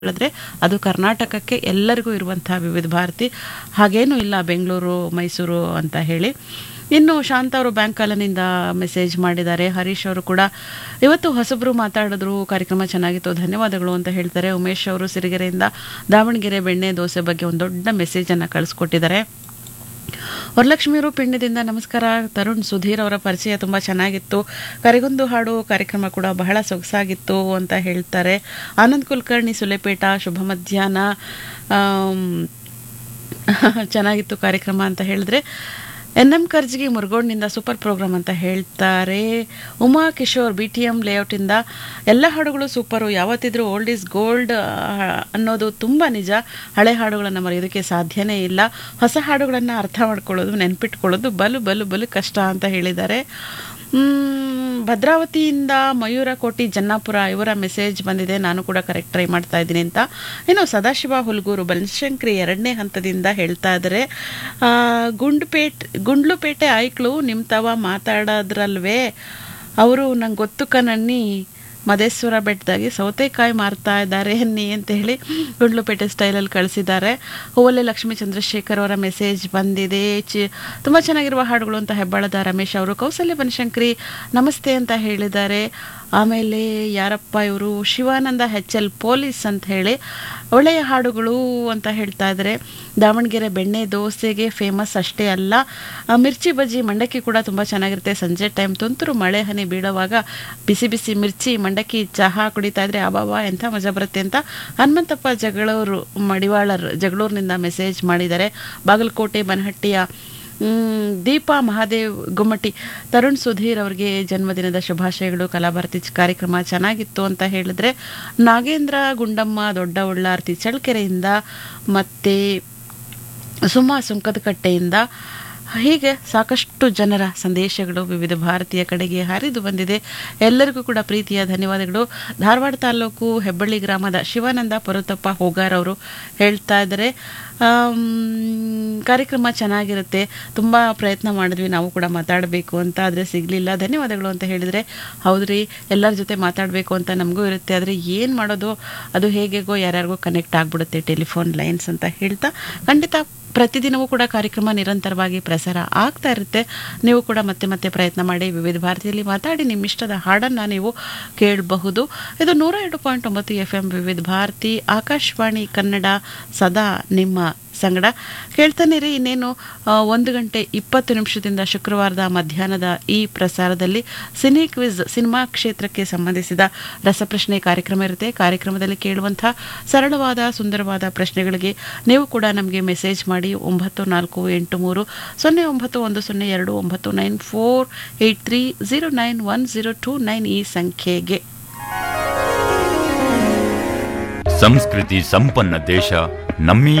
ಹೇಳಿದ್ರೆ ಅದು ಕರ್ನಾಟಕಕ್ಕೆ ಎಲ್ಲರಿಗೂ ಇರುವಂತಹ ವಿವಿಧ ಭಾರತಿ ಹಾಗೇನೂ ಇಲ್ಲ ಬೆಂಗಳೂರು ಮೈಸೂರು ಅಂತ ಹೇಳಿ ಇನ್ನು ಶಾಂತ ಅವರು ಬ್ಯಾಂಕ್ ಕಾಲನಿಂದ ಮೆಸೇಜ್ ಮಾಡಿದ್ದಾರೆ ಹರೀಶ್ ಅವರು ಕೂಡ ಇವತ್ತು ಹೊಸಬ್ರು ಮಾತಾಡಿದ್ರು ಕಾರ್ಯಕ್ರಮ ಚೆನ್ನಾಗಿತ್ತು ಧನ್ಯವಾದಗಳು ಅಂತ ಹೇಳ್ತಾರೆ ಉಮೇಶ್ ಅವರು ಸಿರಿಗೆರೆಯಿಂದ ದಾವಣಗೆರೆ ಬೆಣ್ಣೆ ದೋಸೆ ಬಗ್ಗೆ ಒಂದು ದೊಡ್ಡ ಮೆಸೇಜನ್ನು ಕಳಿಸ್ಕೊಟ್ಟಿದ್ದಾರೆ ವರಲಕ್ಷ್ಮಿಯವರು ಪಿಂಡ್ಯದಿಂದ ನಮಸ್ಕಾರ ತರುಣ್ ಸುಧೀರ್ ಅವರ ಪರಿಚಯ ತುಂಬ ಚೆನ್ನಾಗಿತ್ತು ಕರೆಗೊಂದು ಹಾಡು ಕಾರ್ಯಕ್ರಮ ಕೂಡ ಬಹಳ ಸೊಗಸಾಗಿತ್ತು ಅಂತ ಹೇಳ್ತಾರೆ ಆನಂದ್ ಕುಲಕರ್ಣಿ ಸುಲೆಪೇಟ ಶುಭ ಮಧ್ಯಾಹ್ನ ಆಮ್, ಚೆನ್ನಾಗಿತ್ತು ಕಾರ್ಯಕ್ರಮ ಅಂತ ಹೇಳಿದ್ರೆ ಎನ್ ಎಂ ಕರ್ಜಿಗಿ ಮುರುಗೋಡ್ನಿಂದ ಸೂಪರ್ ಪ್ರೋಗ್ರಾಮ್ ಅಂತ ಹೇಳ್ತಾರೆ Uma Kishore B T M ಲೇಔಟಿಂದ ಎಲ್ಲ ಹಾಡುಗಳು ಸೂಪರು ಯಾವತ್ತಿದ್ರೂ ಓಲ್ಡ್ ಈಸ್ ಗೋಲ್ಡ್ ಅನ್ನೋದು ತುಂಬ ನಿಜ ಹಳೆ ಹಾಡುಗಳನ್ನು ಮರೆಯೋದಕ್ಕೆ ಸಾಧ್ಯನೇ ಇಲ್ಲ ಹೊಸ ಹಾಡುಗಳನ್ನು ಅರ್ಥ ಮಾಡ್ಕೊಳ್ಳೋದು ನೆನ್ಪಿಟ್ಕೊಳ್ಳೋದು ಬಲು ಬಲು ಬಲು ಕಷ್ಟ ಅಂತ ಹೇಳಿದ್ದಾರೆ ಮ್, ಭದ್ರಾವತಿಯಿಂದ ಮಯೂರ ಕೋಟಿ ಜನ್ನಾಪುರ ಇವರ ಮೆಸೇಜ್ ಬಂದಿದೆ ನಾನು ಕೂಡ ಕರೆಕ್ಟ್ ಟ್ರೈ ಮಾಡ್ತಾ ಇದ್ದೀನಿ ಅಂತ ಇನ್ನು ಸದಾಶಿವ ಹುಲ್ಗೂರು ಬನಶಂಕರಿ ಎರಡನೇ ಹಂತದಿಂದ ಹೇಳ್ತಾ ಇದ್ದಾರೆ ಆ, ಗುಂಡ್ಪೇಟ್ ಗುಂಡ್ಲುಪೇಟೆ ಆಯ್ಕ್ಳು ನಿಮ್ಮ ತವ ಮಾತಾಡೋದ್ರಲ್ವೇ ಅವರು ನಂಗೆ ಗೊತ್ತು ಕಣಣ್ಣಿ ಮದೇಶ್ವರ ಬೆಟ್ಟದಾಗಿ ಸೌತೆಕಾಯಿ ಮಾರ್ತಾ ಇದ್ದಾರೆ ಅನ್ನಿ ಅಂತ ಹೇಳಿ ಗುಂಡ್ಲುಪೇಟೆ ಸ್ಟೈಲಲ್ಲಿ ಕಳಿಸಿದ್ದಾರೆ ಹೂವಲ್ಲೆ ಲಕ್ಷ್ಮೀ ಚಂದ್ರಶೇಖರ್ ಅವರ ಮೆಸೇಜ್ ಬಂದಿದೆ ಚಿ ತುಂಬ ಚೆನ್ನಾಗಿರುವ ಹಾಡುಗಳು ಅಂತ ಹೆಬ್ಬಾಳದ ರಮೇಶ್ ಅವರು ಕೌಸಲ್ಯ ಬನಶಂಕರಿ ನಮಸ್ತೆ ಅಂತ ಹೇಳಿದ್ದಾರೆ ಆಮೇಲೆ ಯಾರಪ್ಪ ಇವರು ಶಿವಾನಂದ ಹೆಚ್ ಎಲ್ ಪೊಲೀಸ್ ಅಂತ ಹೇಳಿ ಒಳ್ಳೆಯ ಹಾಡುಗಳು ಅಂತ ಹೇಳ್ತಾ ಇದ್ದಾರೆ ದಾವಣಗೆರೆ ಬೆಣ್ಣೆ ದೋಸೆಗೆ ಫೇಮಸ್ ಅಷ್ಟೇ ಅಲ್ಲ ಆ, ಮಿರ್ಚಿ ಬಜ್ಜಿ ಮಂಡಕ್ಕಿ ಕೂಡ ತುಂಬ ಚೆನ್ನಾಗಿರುತ್ತೆ ಸಂಜೆ ಟೈಮ್ ತುಂತುರು ಮಳೆ ಹನಿ ಬೀಳುವಾಗ ಬಿಸಿ ಬಿಸಿ ಮಿರ್ಚಿ ಮಂಡಕ್ಕಿ ಚಹಾ ಕುಡಿತಾ ಇದ್ರೆ ಅಬಾಬಾ ಎಂಥ ಮಜಾ ಬರುತ್ತೆ ಅಂತ ಹನುಮಂತಪ್ಪ ಜಗಳೂರು ಮಡಿವಾಳರ್ ಜಗಳೂರಿನಿಂದ ಮೆಸೇಜ್ ಮಾಡಿದ್ದಾರೆ ಬಾಗಲಕೋಟೆ ಬನಹಟ್ಟಿಯ ಮ್, ದೀಪಾ ಮಹಾದೇವ್ ಗುಮ್ಮಟಿ ತರುಣ್ ಸುಧೀರ್ ಅವರಿಗೆ ಜನ್ಮದಿನದ ಶುಭಾಶಯಗಳು ಕಲಾಭಾರತಿ ಚ- ಕಾರ್ಯಕ್ರಮ ಚೆನ್ನಾಗಿತ್ತು ಅಂತ ಹೇಳಿದ್ರೆ ನಾಗೇಂದ್ರ ಗುಂಡಮ್ಮ ದೊಡ್ಡ ಉಳ್ಳಾರ್ತಿ ಚಳ್ಳಕೆರೆಯಿಂದ ಮತ್ತೆ ಸುಮಾ ಸುಂಕದಕಟ್ಟೆಯಿಂದ ಹೀಗೆ ಸಾಕಷ್ಟು ಜನರ ಸಂದೇಶಗಳು ವಿವಿಧ ಭಾರತೀಯ ಕಡೆಗೆ ಹರಿದು ಬಂದಿದೆ ಎಲ್ಲರಿಗೂ ಕೂಡ ಪ್ರೀತಿಯ ಧನ್ಯವಾದಗಳು ಧಾರವಾಡ ತಾಲೂಕು ಹೆಬ್ಬಳ್ಳಿ ಗ್ರಾಮದ ಶಿವಾನಂದ ಪರುತಪ್ಪ ಹೋಗಾರ್ ಅವರು ಹೇಳ್ತಾ ಇದ್ದಾರೆ ಆಮ್, ಕಾರ್ಯಕ್ರಮ ಚೆನ್ನಾಗಿರುತ್ತೆ ತುಂಬ ಪ್ರಯತ್ನ ಮಾಡಿದ್ವಿ ನಾವು ಕೂಡ ಮಾತಾಡಬೇಕು ಅಂತ ಆದರೆ ಸಿಗಲಿಲ್ಲ ಧನ್ಯವಾದಗಳು ಅಂತ ಹೇಳಿದರೆ ಹೌದ್ರಿ ಎಲ್ಲರ ಜೊತೆ ಮಾತಾಡಬೇಕು ಅಂತ ನಮಗೂ ಇರುತ್ತೆ ಆದರೆ ಏನು ಮಾಡೋದು ಅದು ಹೇಗೆಗೋ ಯಾರ್ಯಾರಿಗೋ ಕನೆಕ್ಟ್ ಆಗಿಬಿಡುತ್ತೆ ಟೆಲಿಫೋನ್ ಲೈನ್ಸ್ ಅಂತ ಹೇಳ್ತಾ ಖಂಡಿತ ಪ್ರತಿದಿನವೂ ಕೂಡ ಕಾರ್ಯಕ್ರಮ ನಿರಂತರವಾಗಿ ಪ್ರಸಾರ ಆಗ್ತಾ ಇರುತ್ತೆ ನೀವು ಕೂಡ ಮತ್ತೆ ಮತ್ತೆ ಪ್ರಯತ್ನ ಮಾಡಿ ವಿವಿಧ ಭಾರತಿಯಲ್ಲಿ ಮಾತಾಡಿ ನಿಮ್ಮ ಇಷ್ಟದ ಹಾಡನ್ನು ನೀವು ಕೇಳಬಹುದು ಇದು ನೂರ ಎರಡು ಪಾಯಿಂಟ್ ಒಂಬತ್ತು ಎಫ್ ಎಂ ವಿವಿಧ ಭಾರತಿ ಆಕಾಶವಾಣಿ ಕನ್ನಡ ಸದಾ ನಿಮ್ಮ ಸಂಗಡ ಕೇಳ್ತಾನೆ ರೀ ಇನ್ನೇನು ಆ, ಒಂದು ಗಂಟೆ ಇಪ್ಪತ್ತು ನಿಮಿಷದಿಂದ ಶುಕ್ರವಾರದ ಮಧ್ಯಾಹ್ನದ ಈ ಪ್ರಸಾರದಲ್ಲಿ ಸಿನಿ ಕ್ವಿಜ್ ಸಿನಿಮಾ ಕ್ಷೇತ್ರಕ್ಕೆ ಸಂಬಂಧಿಸಿದ ರಸಪ್ರಶ್ನೆ ಕಾರ್ಯಕ್ರಮ ಇರುತ್ತೆ ಕಾರ್ಯಕ್ರಮದಲ್ಲಿ ಕೇಳುವಂಥ ಸರಳವಾದ ಸುಂದರವಾದ ಪ್ರಶ್ನೆಗಳಿಗೆ ನೀವು ಕೂಡ ನಮಗೆ ಮೆಸೇಜ್ ಮಾಡಿ ಒಂಬತ್ತು ನಾಲ್ಕು ಎಂಟು ಮೂರು ಸೊನ್ನೆ ಒಂಬತ್ತು ಒಂದು ಸೊನ್ನೆ ಎರಡು ಒಂಬತ್ತು nine four eight three zero nine one zero two nine ಈ ಸಂಖ್ಯೆಗೆ ಸಂಸ್ಕೃತಿ ಸಂಪನ್ನ ದೇಶ ನಮ್ಮೀ